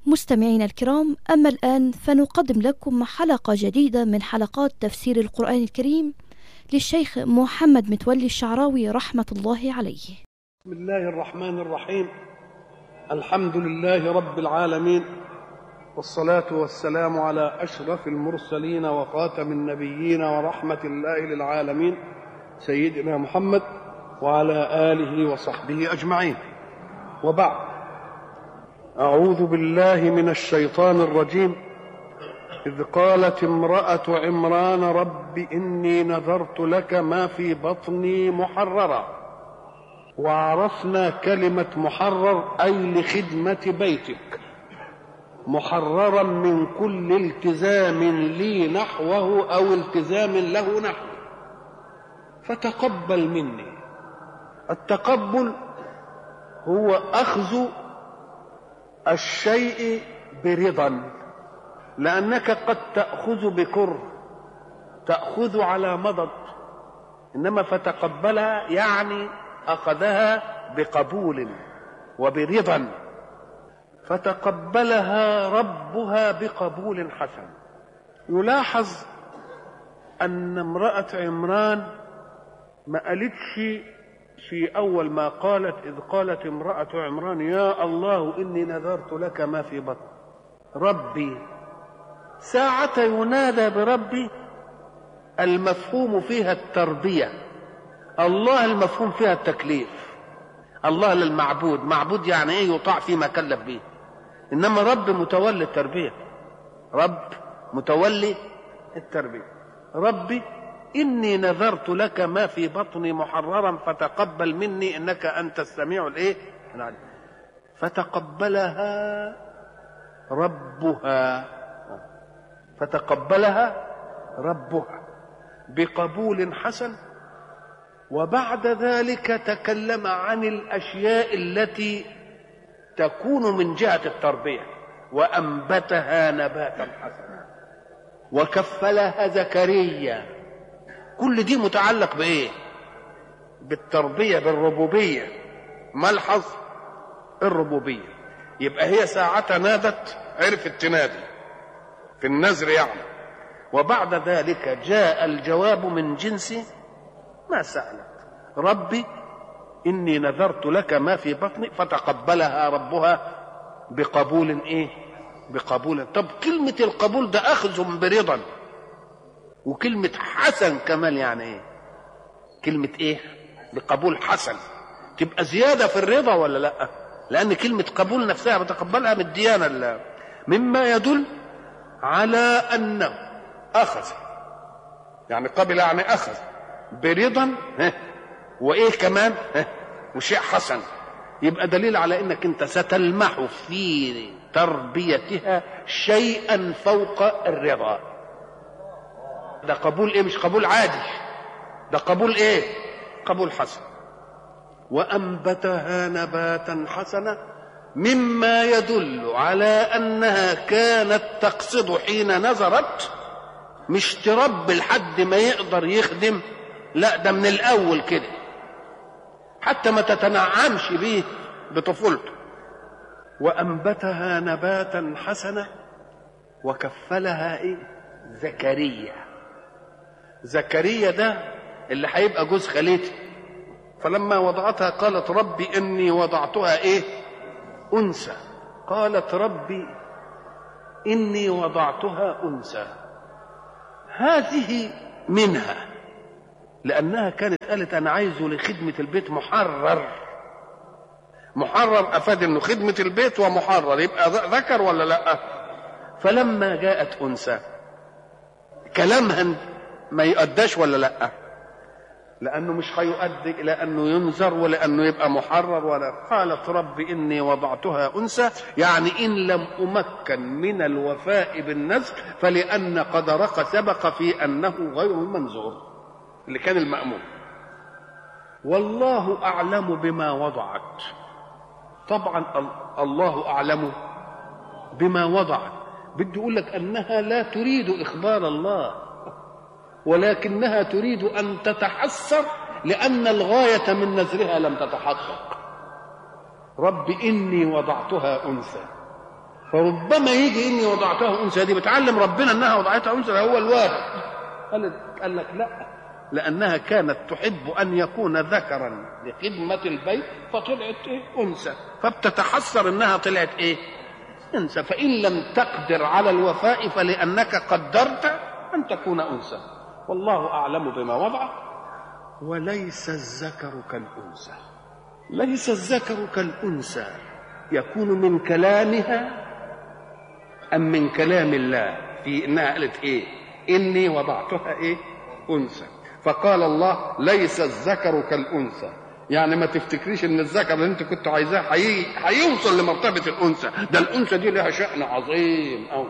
مستمعينا الكرام أما الآن فنقدم لكم حلقة جديدة من حلقات تفسير القرآن الكريم للشيخ محمد متولي الشعراوي رحمة الله عليه بسم الله الرحمن الرحيم الحمد لله رب العالمين والصلاة والسلام على أشرف المرسلين وخاتم النبيين ورحمة الله للعالمين سيدنا محمد وعلى آله وصحبه أجمعين وبعد أعوذ بالله من الشيطان الرجيم إذ قالت امرأة عمران رب إني نذرت لك ما في بطني محررا وعرفنا كلمة محرر أي لخدمة بيتك محررا من كل التزام لي نحوه أو التزام له نحوه فتقبل مني التقبل هو أخذ الشيء برضا لأنك قد تأخذ بكره تأخذ على مضض إنما فتقبلها يعني أخذها بقبول وبرضا فتقبلها ربها بقبول حسن يلاحظ أن امرأة عمران ما قالتش في أول ما قالت إذ قالت امرأة عمران يا الله إني نذرت لك ما في بطن ربي ساعة ينادى بربي المفهوم فيها التربية الله المفهوم فيها التكليف الله للمعبود معبود يعني ايه يطاع فيما كلف به انما رب متولي التربيه رب متولي التربيه ربي اني نذرت لك ما في بطني محررا فتقبل مني انك انت السميع الايه العليم فتقبلها ربها فتقبلها ربها بقبول حسن وبعد ذلك تكلم عن الاشياء التي تكون من جهه التربيه وانبتها نباتا حسنا وكفلها زكريا كل دي متعلق بايه بالتربيه بالربوبيه ملحظ الربوبيه يبقى هي ساعة نادت عرفت تنادي في النذر يعني وبعد ذلك جاء الجواب من جنس ما سألت ربي إني نذرت لك ما في بطني فتقبلها ربها بقبول إيه بقبول طب كلمة القبول ده أخذ برضا وكلمة حسن كمان يعني إيه كلمة إيه بقبول حسن تبقى زيادة في الرضا ولا لأ لأن كلمة قبول نفسها بتقبلها من الديانة مما يدل على أنه أخذ يعني قبل يعني أخذ برضا وايه كمان وشيء حسن يبقى دليل على انك انت ستلمح في تربيتها شيئا فوق الرضا ده قبول ايه مش قبول عادي ده قبول ايه قبول حسن وانبتها نباتا حسنا مما يدل على انها كانت تقصد حين نظرت مش تربي لحد ما يقدر يخدم لا ده من الاول كده حتى ما تتنعمش بيه بطفولته وانبتها نباتا حسنا وكفلها ايه زكريا زكريا ده اللي هيبقى جوز خالتي فلما وضعتها قالت ربي اني وضعتها ايه انثى قالت ربي اني وضعتها انثى هذه منها لأنها كانت قالت أنا عايزه لخدمة البيت محرر محرر أفاد إنه خدمة البيت ومحرر يبقى ذكر ولا لأ فلما جاءت أنثى كلامها ما يؤداش ولا لأ لأنه مش هيؤدي إلى أنه ينذر ولا أنه يبقى محرر ولا قالت رب إني وضعتها أنثى يعني إن لم أمكن من الوفاء بالنذر فلأن قدرك سبق في أنه غير المنذور اللي كان المأمون والله أعلم بما وضعت طبعا الله أعلم بما وضعت بدي أقول لك أنها لا تريد إخبار الله ولكنها تريد أن تتحسر لأن الغاية من نذرها لم تتحقق رب إني وضعتها أنثى فربما يجي اني وضعتها انثى دي بتعلم ربنا انها وضعتها انثى هو الواحد قال قال لك لا لانها كانت تحب ان يكون ذكرا لخدمه البيت فطلعت ايه انثى فبتتحسر انها طلعت ايه انثى فان لم تقدر على الوفاء فلانك قدرت ان تكون انثى والله اعلم بما وضع وليس الذكر كالانثى ليس الذكر كالانثى يكون من كلامها ام من كلام الله في انها قالت ايه اني وضعتها ايه انثى فقال الله ليس الذكر كالانثى يعني ما تفتكريش ان الذكر اللي انت كنت عايزاه حي... هيوصل لمرتبه الانثى ده الانثى دي لها شان عظيم او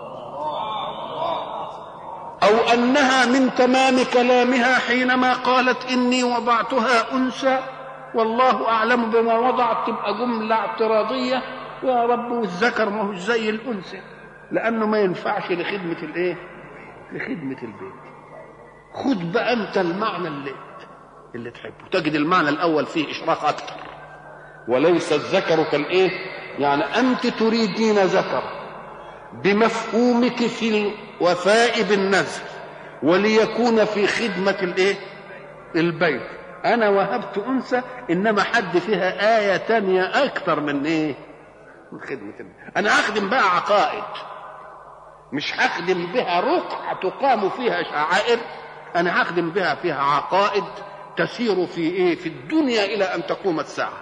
او انها من تمام كلامها حينما قالت اني وضعتها انثى والله اعلم بما وضعت تبقى جمله اعتراضيه يا رب والذكر ما هو زي الانثى لانه ما ينفعش لخدمه الايه لخدمه البيت خد بقى انت المعنى اللي اللي تحبه تجد المعنى الاول فيه اشراق اكثر وليس الذكر كالايه يعني انت تريدين ذكر بمفهومك في الوفاء بالنذر وليكون في خدمه الايه البيت انا وهبت انثى انما حد فيها ايه تانية اكثر من ايه من خدمه البيت انا اخدم بقى عقائد مش هخدم بها رقعة تقام فيها شعائر انا هخدم بها فيها عقائد تسير في ايه في الدنيا الى ان تقوم الساعه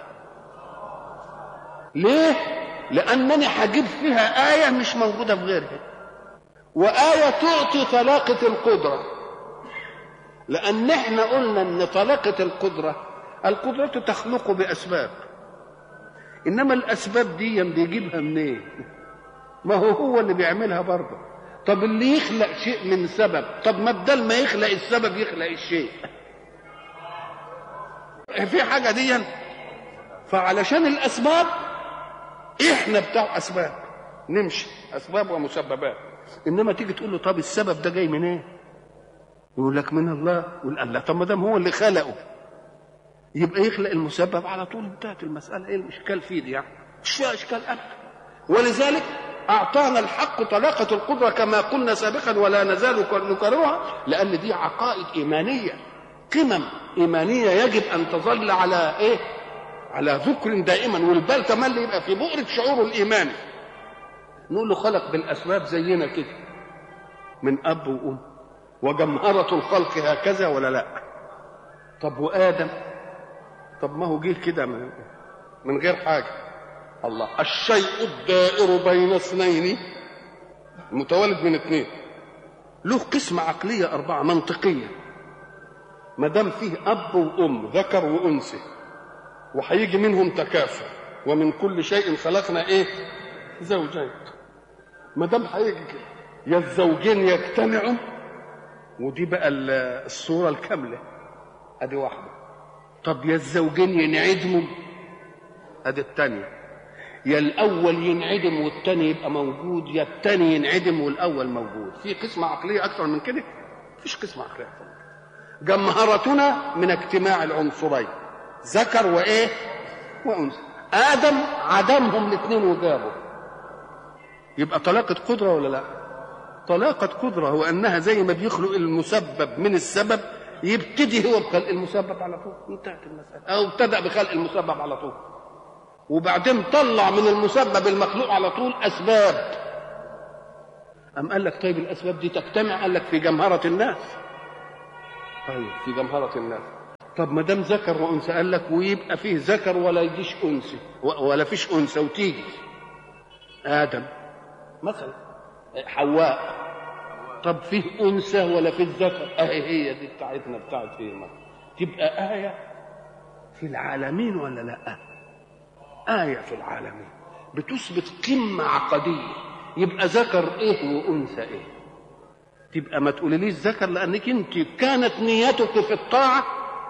ليه لانني هجيب فيها ايه مش موجوده في غيرها وايه تعطي طلاقه القدره لان احنا قلنا ان طلاقه القدره القدره تخلق باسباب انما الاسباب دي بيجيبها منين ما هو هو اللي بيعملها برضه طب اللي يخلق شيء من سبب طب ما بدل ما يخلق السبب يخلق الشيء في حاجه دي فعلشان الاسباب احنا بتاع اسباب نمشي اسباب ومسببات انما تيجي تقول له طب السبب ده جاي من ايه يقول لك من الله يقول الله طب ما دام هو اللي خلقه يبقى يخلق المسبب على طول انتهت المساله ايه الاشكال فيه دي يعني مش فيها اشكال ابدا ولذلك اعطانا الحق طلاقه القدره كما قلنا سابقا ولا نزال نكررها لان دي عقائد ايمانيه قمم ايمانيه يجب ان تظل على ايه على ذكر دائما والبال تملي يبقى في بؤره شعوره الايماني نقول له خلق بالاسباب زينا كده من اب وام وجمهره الخلق هكذا ولا لا طب وادم طب ما هو جه كده من, من غير حاجه الله الشيء الدائر بين اثنين متولد من اثنين له قسمة عقلية أربعة منطقية ما دام فيه أب وأم ذكر وأنثى وهيجي منهم تكافؤ ومن كل شيء خلقنا إيه؟ زوجين ما دام هيجي كده يا الزوجين يجتمعوا ودي بقى الصورة الكاملة أدي واحدة طب يا الزوجين ينعدموا أدي الثانية يا الاول ينعدم والتاني يبقى موجود يا التاني ينعدم والاول موجود في قسمه عقليه اكثر من كده مفيش قسمه عقليه اكثر من كده جمهرتنا من اجتماع العنصرين ذكر وايه وانثى ادم عدمهم الاثنين وجابوا يبقى طلاقه قدره ولا لا طلاقه قدره هو انها زي ما بيخلق المسبب من السبب يبتدي هو بخلق المسبب على طول انتهت المساله او ابتدا بخلق المسبب على طول وبعدين طلع من المسبب المخلوق على طول اسباب أم قال لك طيب الاسباب دي تجتمع قال لك في جمهره الناس طيب في جمهره الناس طب ما دام ذكر وانثى قال لك ويبقى فيه ذكر ولا يجيش انثى ولا فيش انثى وتيجي ادم مثلا حواء طب فيه انثى ولا فيه ذكر اهي هي دي بتاعتنا بتاعت ايه تبقى ايه في العالمين ولا لا آية في العالمين بتثبت قمة عقدية يبقى ذكر إيه وأنثى إيه تبقى ما تقوليليش ذكر لأنك أنت كانت نيتك في الطاعة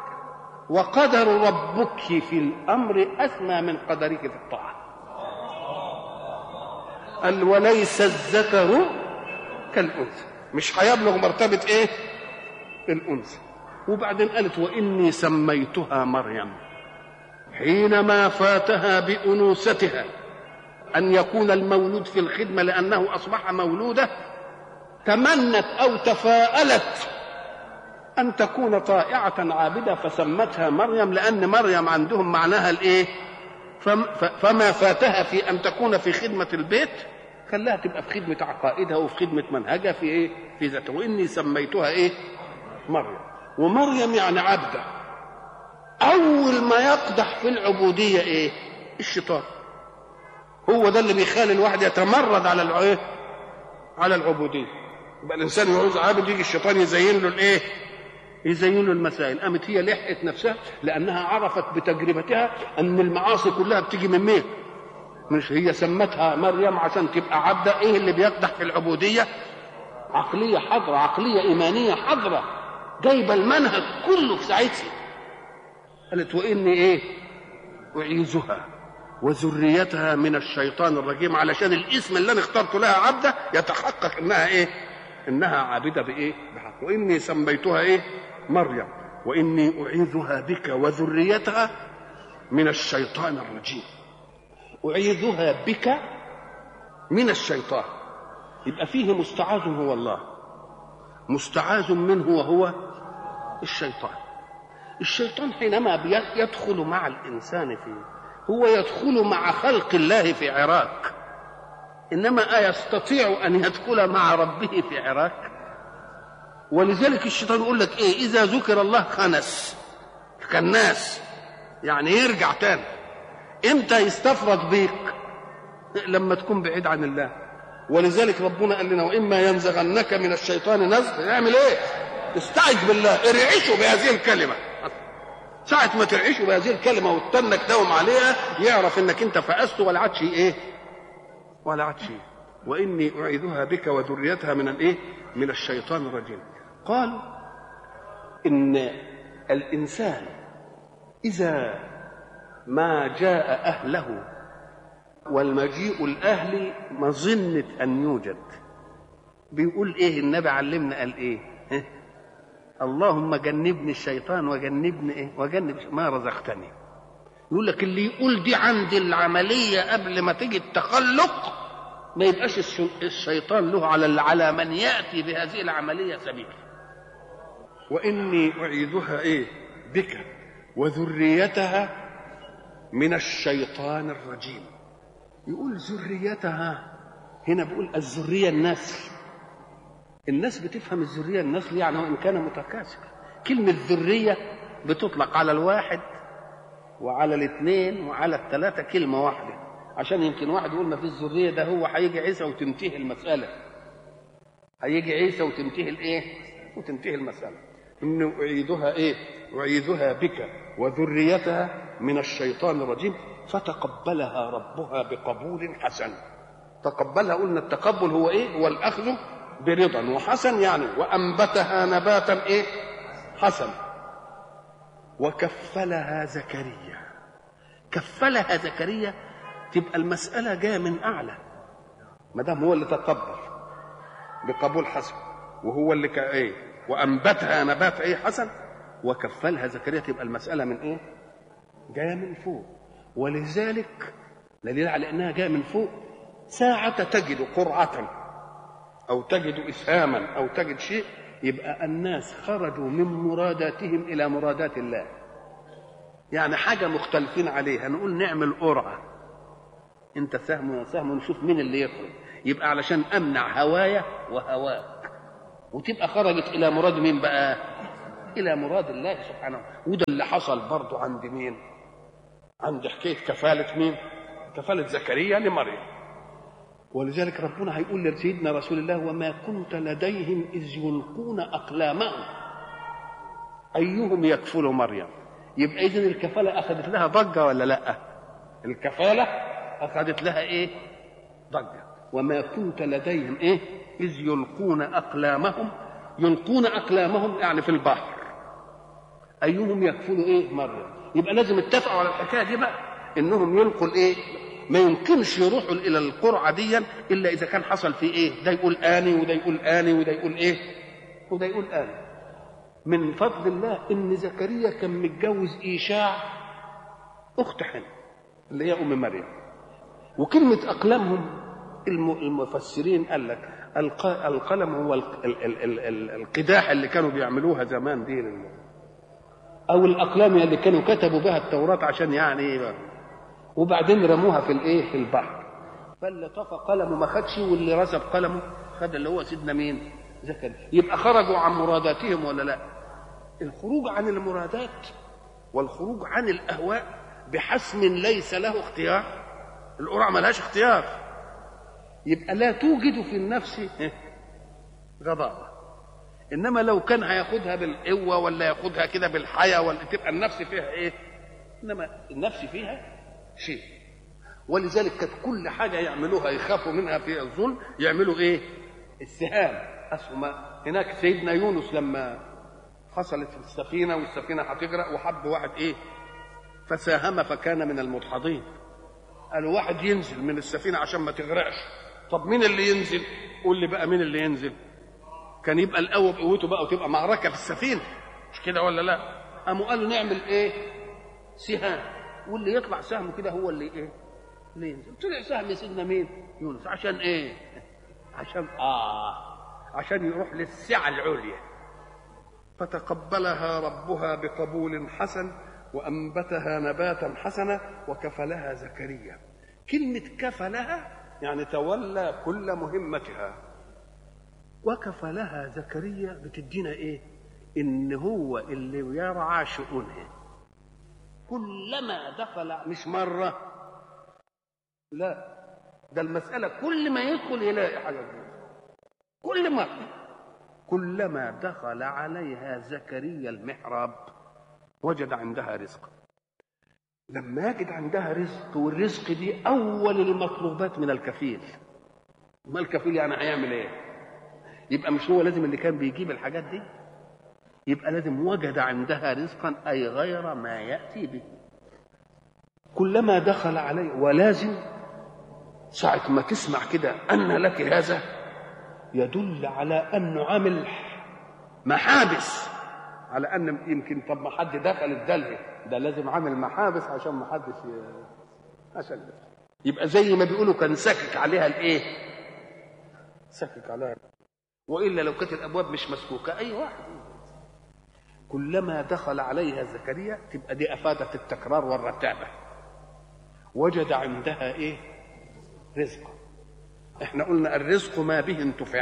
وقدر ربك في الأمر أسمى من قدرك في الطاعة قال وليس الذكر كالأنثى مش هيبلغ مرتبة إيه الأنثى وبعدين قالت وإني سميتها مريم حينما فاتها بأنوثتها أن يكون المولود في الخدمة لأنه أصبح مولودة تمنت أو تفاءلت أن تكون طائعة عابدة فسمتها مريم لأن مريم عندهم معناها الإيه؟ فما فاتها في أن تكون في خدمة البيت خلاها تبقى في خدمة عقائدها وفي خدمة منهجها في إيه؟ في ذاتها وإني سميتها إيه؟ مريم ومريم يعني عبدة أول ما يقدح في العبودية إيه؟ الشيطان هو ده اللي بيخلي الواحد يتمرد على الإيه؟ على العبودية يبقى الإنسان يعوز عابد يجي الشيطان يزين له الإيه؟ يزين له المسائل قامت هي لحقت نفسها لانها عرفت بتجربتها ان المعاصي كلها بتيجي من مين مش هي سمتها مريم عشان تبقى عبده ايه اللي بيقدح في العبوديه عقليه حضره عقليه ايمانيه حضره جايبه المنهج كله في ساعتها قالت واني ايه اعيذها وذريتها من الشيطان الرجيم علشان الاسم اللي انا اخترته لها عبده يتحقق انها ايه انها عابده بايه بحق واني سميتها ايه مريم واني اعيذها بك وذريتها من الشيطان الرجيم اعيذها بك من الشيطان يبقى فيه مستعاذ هو الله مستعاذ منه وهو الشيطان الشيطان حينما يدخل مع الانسان فيه هو يدخل مع خلق الله في عراك انما أيستطيع ان يدخل مع ربه في عراك ولذلك الشيطان يقول لك ايه اذا ذكر الله خنس كالناس يعني يرجع تاني امتى يستفرد بيك لما تكون بعيد عن الله ولذلك ربنا قال لنا واما ينزغنك من الشيطان نزغ يعمل ايه استعذ بالله ارعشه بهذه الكلمه ساعة ما ترعشه بهذه الكلمة وتنك دوم عليها يعرف انك انت فأست ولا عادش ايه ولا عاد شيء واني اعيذها بك وذريتها من الايه من الشيطان الرجيم قال ان الانسان اذا ما جاء اهله والمجيء الاهلي مظنه ان يوجد بيقول ايه النبي علمنا قال ايه اللهم جنبني الشيطان وجنبني ايه وجنب ما رزقتني يقول لك اللي يقول دي عندي العملية قبل ما تيجي التخلق ما يبقاش الشيطان له على على من يأتي بهذه العملية سبيل وإني أعيذها إيه بك وذريتها من الشيطان الرجيم يقول ذريتها هنا بيقول الذرية النسل الناس بتفهم الذرية النسل يعني وإن كان متكاثر كلمة ذرية بتطلق على الواحد وعلى الاثنين وعلى الثلاثة كلمة واحدة عشان يمكن واحد يقول ما فيش ذرية ده هو هيجي عيسى وتنتهي المسألة هيجي عيسى وتنتهي الايه وتنتهي المسألة إن أعيدها إيه أعيذها بك وذريتها من الشيطان الرجيم فتقبلها ربها بقبول حسن تقبلها قلنا التقبل هو إيه هو الأخذ برضا وحسن يعني وأنبتها نباتا إيه حسن وكفلها زكريا كفلها زكريا تبقى المسألة جاية من أعلى ما دام هو اللي تقبل بقبول حسن وهو اللي كا ايه وانبتها نبات ايه حسن وكفلها زكريا تبقى المساله من ايه جايه من فوق ولذلك دليل على انها جايه من فوق ساعة تجد قرعة أو تجد إسهاما أو تجد شيء يبقى الناس خرجوا من مراداتهم إلى مرادات الله يعني حاجة مختلفين عليها نقول نعمل قرعة أنت سهم وأنا سهم ونشوف مين اللي يخرج يبقى علشان أمنع هوايا وهواك وتبقى خرجت إلى مراد مين بقى إلى مراد الله سبحانه وده اللي حصل برضه عند مين عند حكاية كفالة مين كفالة زكريا لمريم ولذلك ربنا هيقول لسيدنا رسول الله وما كنت لديهم إذ يلقون أقلامهم أيهم يكفل مريم يبقى إذن الكفالة أخذت لها ضجة ولا لأ الكفالة أخذت لها إيه ضجة وما كنت لديهم إيه إذ يلقون أقلامهم يلقون أقلامهم يعني في البحر أيهم يكفل إيه مريم يبقى لازم اتفقوا على الحكاية دي بقى إنهم يلقوا الإيه ما يمكنش يروحوا الى القرعه دي الا اذا كان حصل في ايه ده يقول اني وده يقول اني وده يقول ايه وده يقول اني من فضل الله ان زكريا كان متجوز ايشاع اخت حنة اللي هي ام مريم وكلمة أقلامهم المفسرين قال لك القلم هو القداح اللي كانوا بيعملوها زمان دي او الاقلام اللي كانوا كتبوا بها التوراه عشان يعني ايه وبعدين رموها في الايه في البحر فاللي طفى قلمه ما خدش واللي رسب قلمه خد اللي هو سيدنا مين زكريا يبقى خرجوا عن مراداتهم ولا لا الخروج عن المرادات والخروج عن الاهواء بحسم ليس له اختيار القرعه ملهاش اختيار يبقى لا توجد في النفس غضاضة إنما لو كان هياخدها بالقوة ولا ياخدها كده بالحياة ولا تبقى النفس فيها إيه؟ إنما النفس فيها شيء ولذلك كانت كل حاجة يعملوها يخافوا منها في الظلم يعملوا إيه؟ السهام أسهم هناك سيدنا يونس لما حصلت في السفينة والسفينة هتغرق وحب واحد إيه؟ فساهم فكان من المدحضين قالوا واحد ينزل من السفينة عشان ما تغرقش طب مين اللي ينزل قول لي بقى مين اللي ينزل كان يبقى القوه بقوته بقى وتبقى معركه في السفينه مش كده ولا لا قاموا قالوا نعمل ايه سهام واللي يطلع سهمه كده هو اللي ايه اللي ينزل طلع سهم سيدنا مين يونس عشان ايه عشان اه عشان يروح للسعه العليا فتقبلها ربها بقبول حسن وانبتها نباتا حسنا وكفلها زكريا كلمه كفلها يعني تولى كل مهمتها وكفلها زكريا بتدينا ايه ان هو اللي يرعى شؤونها كلما دخل مش مره لا ده المسألة كل ما يدخل يلاقي حاجة جديدة كل مرة كلما دخل عليها زكريا المحراب وجد عندها رزقا لما يجد عندها رزق والرزق دي اول المطلوبات من الكفيل ما الكفيل يعني هيعمل ايه يبقى مش هو لازم اللي كان بيجيب الحاجات دي يبقى لازم وجد عندها رزقا اي غير ما ياتي به كلما دخل عليه ولازم ساعة ما تسمع كده أن لك هذا يدل على أنه عامل محابس على أن يمكن طب ما حد دخل الدلة ده لازم عامل محابس عشان ما حدش ي... عشان يبقى زي ما بيقولوا كان ساكك عليها الايه؟ ساكك عليها والا لو كانت الابواب مش مسكوكه اي واحد كلما دخل عليها زكريا تبقى دي افادت التكرار والرتابه وجد عندها ايه؟ رزقا احنا قلنا الرزق ما به انتفع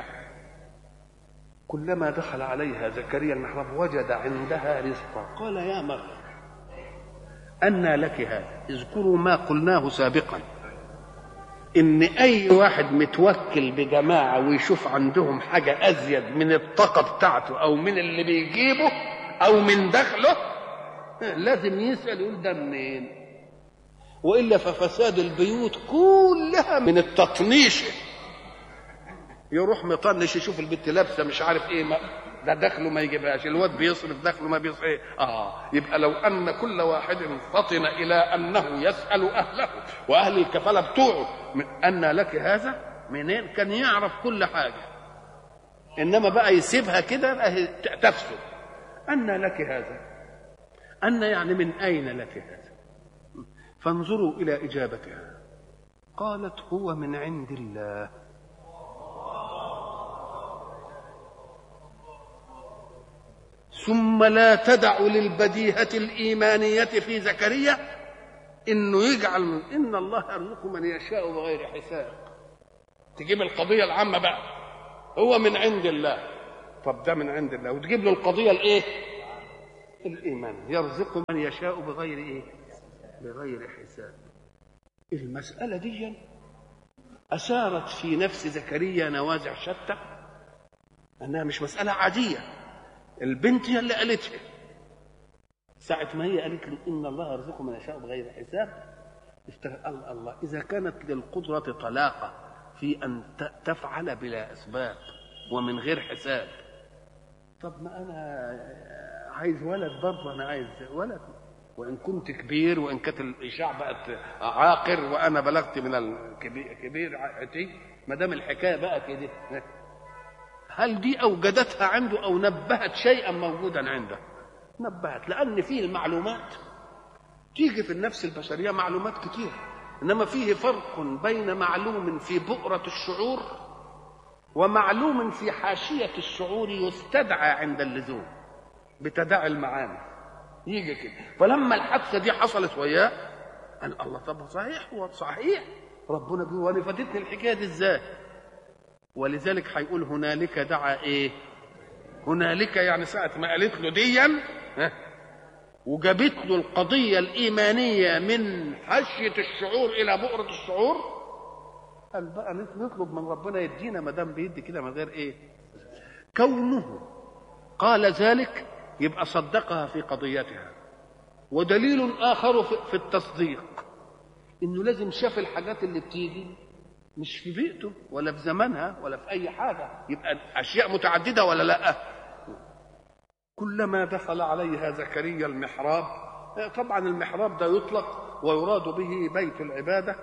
كلما دخل عليها زكريا المحراب وجد عندها رزقا قال يا مريم أنى لك هذا اذكروا ما قلناه سابقا إن أي واحد متوكل بجماعة ويشوف عندهم حاجة أزيد من الطاقة بتاعته أو من اللي بيجيبه أو من دخله لازم يسأل يقول ده منين وإلا ففساد البيوت كلها من التطنيش يروح مطنش يشوف البنت لابسه مش عارف ايه ما ده دخله ما يجيبهاش الواد بيصرف دخله ما بيصرف ايه اه يبقى لو ان كل واحد فطن الى انه يسال اهله واهل الكفاله بتوعه من ان لك هذا منين كان يعرف كل حاجه انما بقى يسيبها كده تفسد ان لك هذا ان يعني من اين لك هذا فانظروا الى اجابتها قالت هو من عند الله ثم لا تدع للبديهة الإيمانية في زكريا إنه يجعل من إن الله يرزق من يشاء بغير حساب تجيب القضية العامة بقى هو من عند الله طب ده من عند الله وتجيب له القضية الإيه؟ الإيمان يرزق من يشاء بغير إيه؟ بغير حساب المسألة دي أثارت في نفس زكريا نوازع شتى أنها مش مسألة عادية البنت هي اللي قالتها ساعة ما هي قالت له إن الله يرزق من يشاء بغير حساب الله الله إذا كانت للقدرة طلاقة في أن تفعل بلا أسباب ومن غير حساب طب ما أنا عايز ولد برضه أنا عايز ولد وإن كنت كبير وإن كانت الإشاع بقت عاقر وأنا بلغت من الكبير عتي ما دام الحكاية بقى كده هل دي اوجدتها عنده او نبهت شيئا موجودا عنده نبهت لان فيه المعلومات تيجي في النفس البشريه معلومات كتير انما فيه فرق بين معلوم في بؤره الشعور ومعلوم في حاشيه الشعور يستدعى عند اللزوم بتداعي المعاني يجي كده فلما الحادثه دي حصلت وياه قال الله طب صحيح هو صحيح ربنا بيقول وانا فاتتني الحكايه دي ازاي ولذلك هيقول هنالك دعا ايه هنالك يعني ساعه ما قالت له ديا ها، وجابت له القضيه الايمانيه من حشيه الشعور الى بؤره الشعور قال بقى نطلب من ربنا يدينا ما دام بيدي كده من غير ايه كونه قال ذلك يبقى صدقها في قضيتها ودليل اخر في في التصديق انه لازم شاف الحاجات اللي بتيجي مش في بيئته ولا في زمانها ولا في اي حاجه يبقى اشياء متعدده ولا لا كلما دخل عليها زكريا المحراب طبعا المحراب ده يطلق ويراد به بيت العباده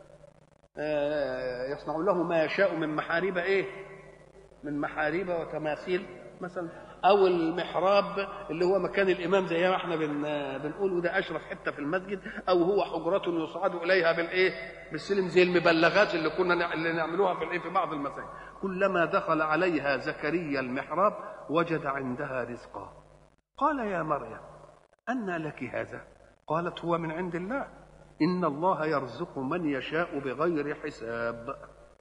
آه، يصنع له ما يشاء من محاريب ايه من محاريب وتماثيل مثلا او المحراب اللي هو مكان الامام زي ما احنا بن بنقول وده اشرف حته في المسجد او هو حجره يصعد اليها بالايه بالسلم زي المبلغات اللي كنا نع- اللي نعملوها في الايه في بعض المساجد كلما دخل عليها زكريا المحراب وجد عندها رزقا قال يا مريم أنى لك هذا قالت هو من عند الله إن الله يرزق من يشاء بغير حساب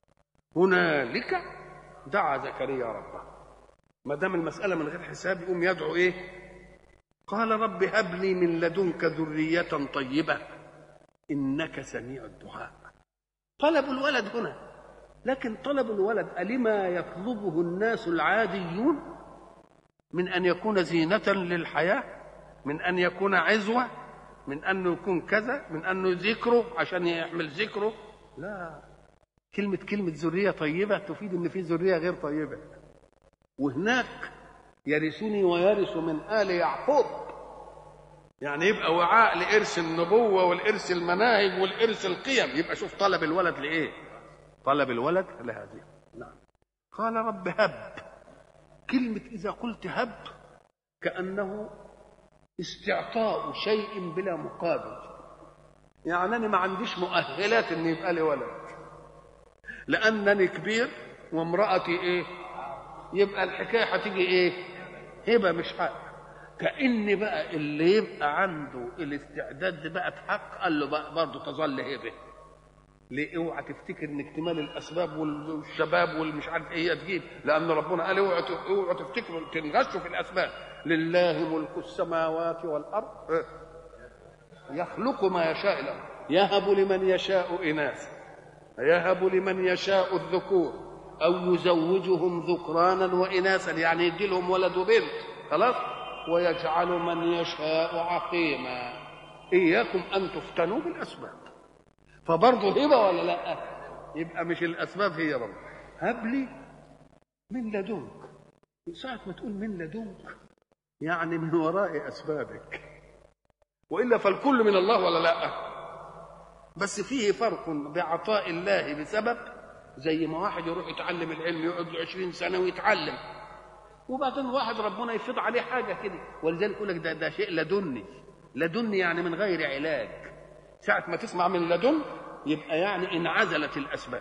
هنالك دعا زكريا ربه ما دام المسألة من غير حساب يقوم يدعو إيه قال رب هب لي من لدنك ذرية طيبة إنك سميع الدعاء طلب الولد هنا لكن طلب الولد ألما يطلبه الناس العاديون من أن يكون زينة للحياة من أن يكون عزوة من أنه يكون كذا من أنه ذكره عشان يحمل ذكره لا كلمة كلمة ذرية طيبة تفيد أن في ذرية غير طيبة وهناك يرثني ويرث من آل يعقوب يعني يبقى وعاء لإرث النبوة والإرث المناهج والإرث القيم يبقى شوف طلب الولد لإيه طلب الولد لهذه نعم قال رب هب كلمة إذا قلت هب كأنه استعطاء شيء بلا مقابل يعني أنا ما عنديش مؤهلات إن يبقى لي ولد لأنني كبير وامرأتي إيه يبقى الحكاية هتيجي إيه هبة مش حق كأن بقى اللي يبقى عنده الاستعداد ده بقى بحق قال له بقى برضه تظل هبه ليه اوعى تفتكر ان اكتمال الاسباب والشباب والمش عارف ايه تجيب لان ربنا قال اوعى اوعى تفتكروا تنغشوا في الاسباب لله ملك السماوات والارض إيه؟ يخلق ما يشاء له يهب لمن يشاء اناثا يهب لمن يشاء الذكور او يزوجهم ذكرانا واناثا يعني يدي لهم ولد وبنت خلاص ويجعل من يشاء عقيما اياكم ان تفتنوا بالاسباب فبرضه هبه ولا لا يبقى مش الاسباب هي رب هب لي من لدنك ساعة ما تقول من لدنك يعني من وراء اسبابك والا فالكل من الله ولا لا بس فيه فرق بعطاء الله بسبب زي ما واحد يروح يتعلم العلم يقعد له 20 سنه ويتعلم وبعدين واحد ربنا يفيض عليه حاجه كده ولذلك يقول لك ده ده شيء لدني لدني يعني من غير علاج ساعة ما تسمع من لدن يبقى يعني انعزلت الأسباب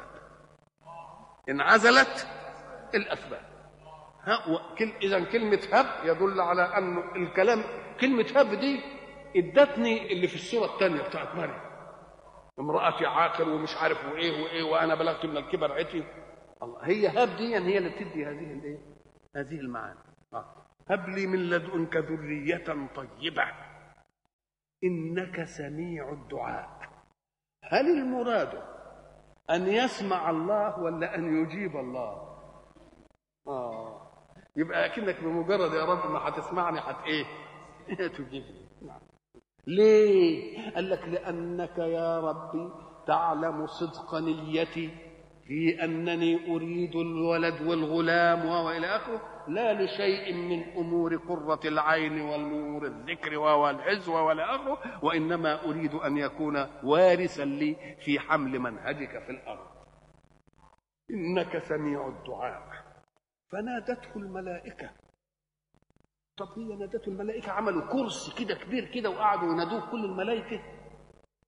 انعزلت الأسباب ها وكل إذا كلمة هب يدل على أن الكلام كلمة هب دي ادتني اللي في السورة الثانية بتاعت مريم امرأتي عاقر ومش عارف وإيه وإيه وأنا بلغت من الكبر عتي الله هي هب دي هي اللي بتدي هذه الإيه؟ هذه المعاني آه. هب لي من لدنك ذرية طيبة انك سميع الدعاء هل المراد ان يسمع الله ولا ان يجيب الله اه يبقى اكنك بمجرد يا رب ما هتسمعني هت ايه تجيبني نعم. ليه قال لك لانك يا ربي تعلم صدق نيتي في انني اريد الولد والغلام والى اخره لا لشيء من امور قره العين والنور الذكر والعزوه ولا اخره وانما اريد ان يكون وارثا لي في حمل منهجك في الارض انك سميع الدعاء فنادته الملائكه طب هي نادته الملائكه عملوا كرسي كده كبير كده وقعدوا ينادوه كل الملائكه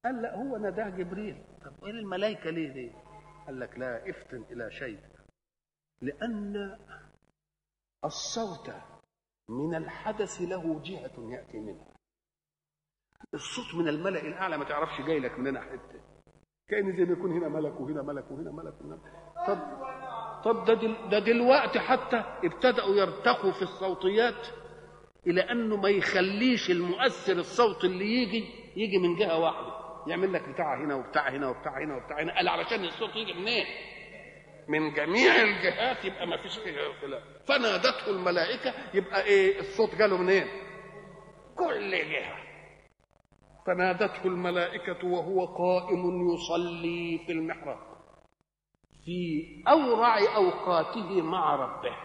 قال لا هو نداه جبريل طب وايه الملائكه ليه دي قال لك لا افتن الى شيء لان الصوت من الحدث له جهه ياتي منها الصوت من الملأ الاعلى ما تعرفش جاي لك مننا حته كان زي ما يكون هنا ملك وهنا ملك وهنا ملك وهنا طب طب ده دل ده دلوقتي حتى ابتدأوا يرتقوا في الصوتيات إلى أنه ما يخليش المؤثر الصوت اللي يجي يجي من جهة واحدة يعمل لك بتاع هنا وبتاع هنا وبتاع هنا وبتاع هنا قال علشان الصوت يجي منين؟ من جميع الجهات يبقى ما فيش خلاف فنادته الملائكة يبقى إيه الصوت جاله منين؟ كل جهة فنادته الملائكة وهو قائم يصلي في المحراب في أورع أوقاته مع ربه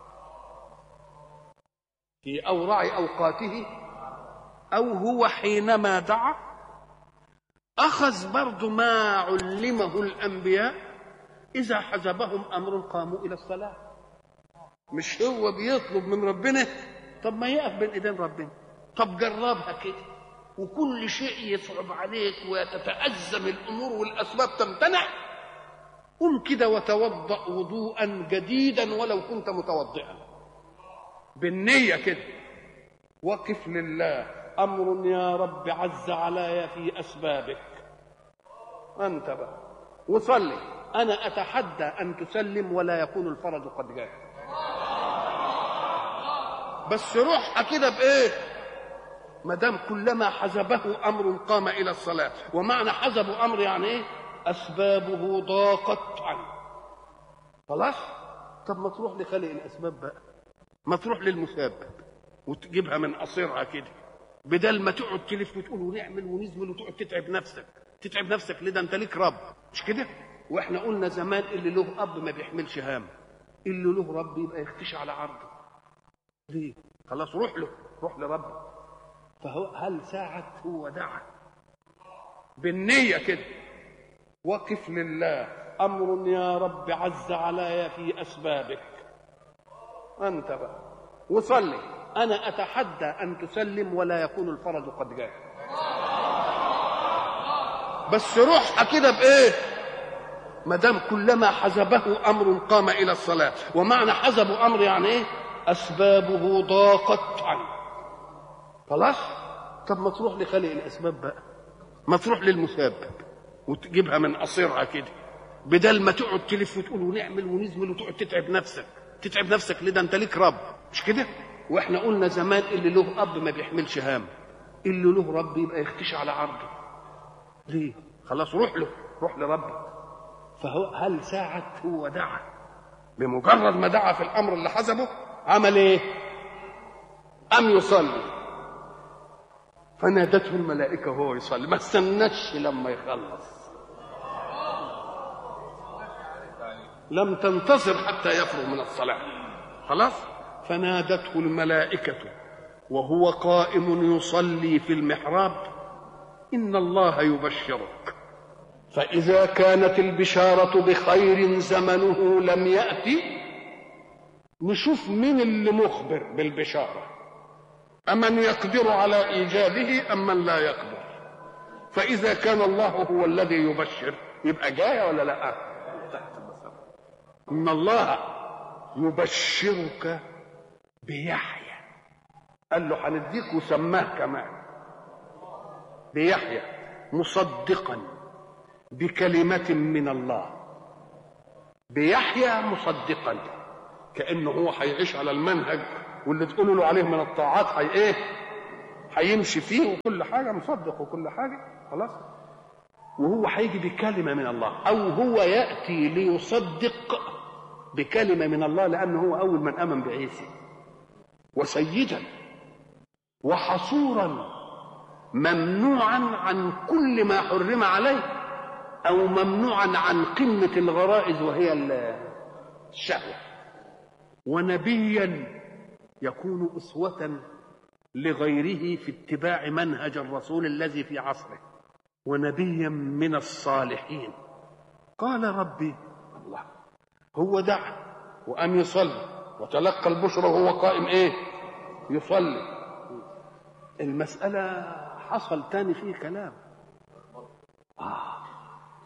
في أورع أوقاته أو هو حينما دعا أخذ برضو ما علمه الأنبياء إذا حزبهم أمر قاموا إلى الصلاة مش هو بيطلب من ربنا طب ما يقف بين إيدين ربنا طب جربها كده وكل شيء يصعب عليك وتتأزم الأمور والأسباب تمتنع قم كده وتوضأ وضوءا جديدا ولو كنت متوضئا بالنية كده وقف لله أمر يا رب عز علي في أسبابك أنت بقى وصلي أنا أتحدى أن تسلم ولا يكون الفرج قد جاء بس روح كده بإيه ما دام كلما حزبه امر قام الى الصلاه ومعنى حزب امر يعني ايه اسبابه ضاقت عنه خلاص طب ما تروح لخالق الاسباب بقى ما تروح للمسبب وتجيبها من قصيرها كده بدل ما تقعد تلف وتقول ونعمل ونزمل وتقعد تتعب نفسك تتعب نفسك ليه ده انت ليك رب مش كده واحنا قلنا زمان اللي له اب ما بيحملش هام اللي له رب يبقى يختشي على عرضه ليه خلاص روح له روح لربك فهو هل ساعت هو دعا بالنية كده وقف لله أمر يا رب عز علي في أسبابك أنت بقى وصلي أنا أتحدى أن تسلم ولا يكون الفرج قد جاء بس روح كده بإيه ما دام كلما حزبه أمر قام إلى الصلاة ومعنى حزب أمر يعني إيه أسبابه ضاقت عنه خلاص طب ما تروح لخالق الاسباب بقى ما تروح للمسبب وتجيبها من قصيرها كده بدل ما تقعد تلف وتقول ونعمل ونزمل وتقعد تتعب نفسك تتعب نفسك ليه ده انت ليك رب مش كده واحنا قلنا زمان اللي له اب ما بيحملش هام اللي له رب يبقى يختشي على عرضه ليه خلاص روح له روح لربك فهو هل ساعت هو دعا بمجرد ما دعا في الامر اللي حسبه عمل ايه ام يصلي فنادته الملائكة وهو يصلي ما استناش لما يخلص لم تنتظر حتى يفرغ من الصلاة خلاص فنادته الملائكة وهو قائم يصلي في المحراب إن الله يبشرك فإذا كانت البشارة بخير زمنه لم يأتي نشوف مين اللي مخبر بالبشاره أمن يقدر على إيجاده أم من لا يقدر فإذا كان الله هو الذي يبشر يبقى جاية ولا لا إن الله يبشرك بيحيى قال له هنديك وسماه كمان بيحيى مصدقا بكلمة من الله بيحيى مصدقا كأنه هو هيعيش على المنهج واللي تقولوا له عليه من الطاعات هي ايه هيمشي فيه وكل حاجه مصدق وكل حاجه خلاص وهو هيجي بكلمه من الله او هو ياتي ليصدق بكلمه من الله لانه هو اول من امن بعيسى وسيدا وحصورا ممنوعا عن كل ما حرم عليه او ممنوعا عن قمه الغرائز وهي الشهوه ونبيا يكون أسوة لغيره في اتباع منهج الرسول الذي في عصره ونبيا من الصالحين قال ربي الله هو دعا وأن يصلي وتلقى البشرى وهو قائم ايه يصلي المسألة حصل تاني فيه كلام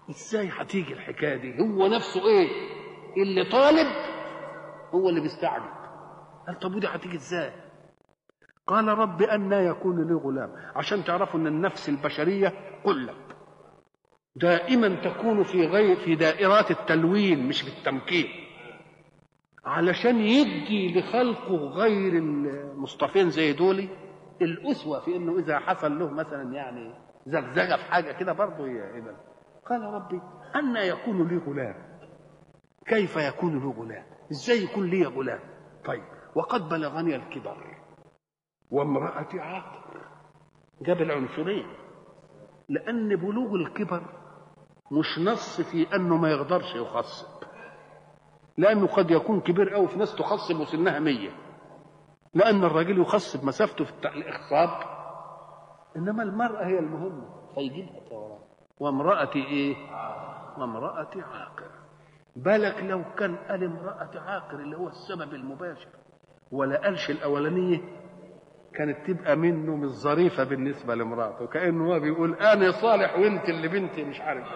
ازاي هتيجي الحكايه دي هو نفسه ايه اللي طالب هو اللي بيستعجب قال طب ودي هتيجي ازاي قال رب أنا يكون لي غلام عشان تعرفوا ان النفس البشريه قلب دائما تكون في غير في دائرات التلوين مش بالتمكين علشان يدي لخلقه غير المصطفين زي دولي الأسوة في إنه إذا حصل له مثلا يعني زغزغة في حاجة كده برضه يبقى قال ربي أن يكون لي غلام كيف يكون لي غلام إزاي يكون لي غلام طيب وقد بلغني الكبر وامرأتي عاقر جاب العنصرين لأن بلوغ الكبر مش نص في أنه ما يقدرش يخصب لأنه قد يكون كبير أوي في ناس تخصب وسنها مية لأن الراجل يخصب مسافته في الإخصاب إنما المرأة هي المهمة فيجيبها وراه وامرأتي إيه؟ وامرأتي عاقر بالك لو كان قال امرأتي عاقر اللي هو السبب المباشر ولا قالش الأولانية كانت تبقى منه مش ظريفة بالنسبة لمراته كأنه هو بيقول أنا صالح وأنت اللي بنتي مش عارف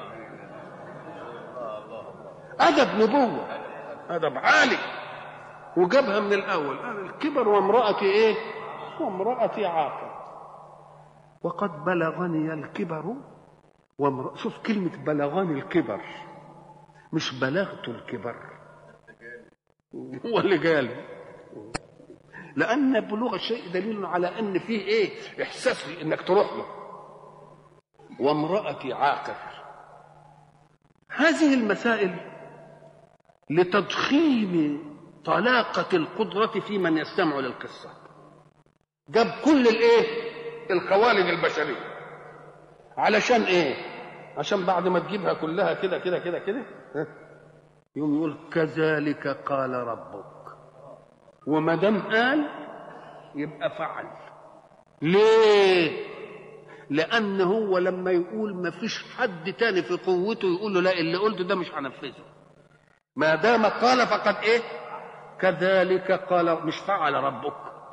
أدب نبوة أدب عالي وجابها من الأول قال الكبر وامرأتي إيه؟ وامرأتي عاقر وقد بلغني الكبر وامرأ شوف كلمة بلغني الكبر مش بلغت الكبر هو اللي قال لأن بلوغ الشيء دليل على أن فيه إيه إحساس إنك تروح له وامرأتي عاقر هذه المسائل لتضخيم طلاقة القدرة في من يستمع للقصة جاب كل الايه القوالب البشرية علشان ايه عشان بعد ما تجيبها كلها كده كده كده كده يوم يقول كذلك قال ربك وما دام قال يبقى فعل ليه لان هو لما يقول ما فيش حد تاني في قوته يقول له لا اللي قلته ده مش هنفذه ما دام قال فقد ايه كذلك قال مش فعل ربك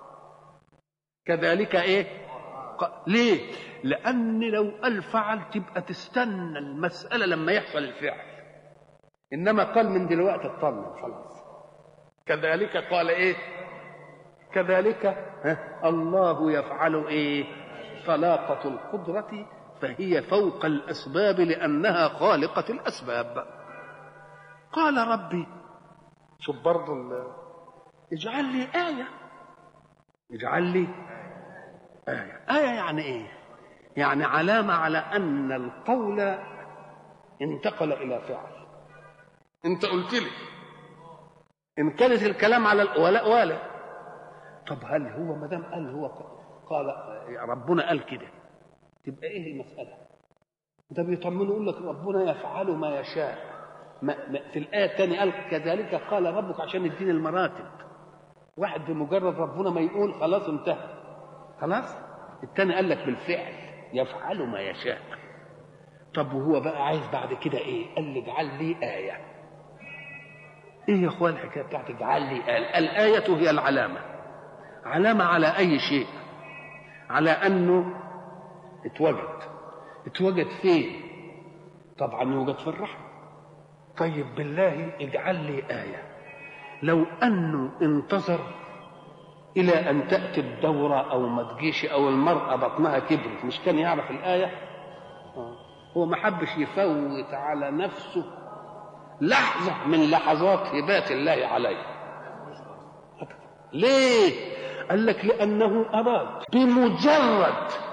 كذلك ايه ليه لان لو قال فعل تبقى تستنى المساله لما يحصل الفعل انما قال من دلوقتي اطمن خلاص كذلك قال ايه كذلك ها الله يفعل ايه طلاقه القدره فهي فوق الاسباب لانها خالقه الاسباب قال ربي شوف برضه اجعل لي آية اجعل لي آية آية يعني إيه؟ يعني علامة على أن القول انتقل إلى فعل أنت قلت لي إن كانت الكلام على الولاء ولا طب هل هو ما دام قال هو قال ربنا قال كده تبقى إيه المسألة؟ ده بيطمنه يقول لك ربنا يفعل ما يشاء ما في الآية الثانية قال كذلك قال ربك عشان يديني المراتب واحد بمجرد ربنا ما يقول خلاص انتهى خلاص الثاني قال لك بالفعل يفعل ما يشاء طب وهو بقى عايز بعد كده ايه قال لي اجعل لي آية ايه يا اخوان الحكاية بتاعت اجعل لي آية الآية هي العلامة علامة على أي شيء على أنه اتوجد اتوجد فين طبعا يوجد في الرحم طيب بالله اجعل لي آية لو أنه انتظر إلى أن تأتي الدورة أو ما تجيش أو المرأة بطنها كبرت مش كان يعرف الآية هو ما حبش يفوت على نفسه لحظة من لحظات هبات الله عليه ليه؟ قال لك لأنه أراد بمجرد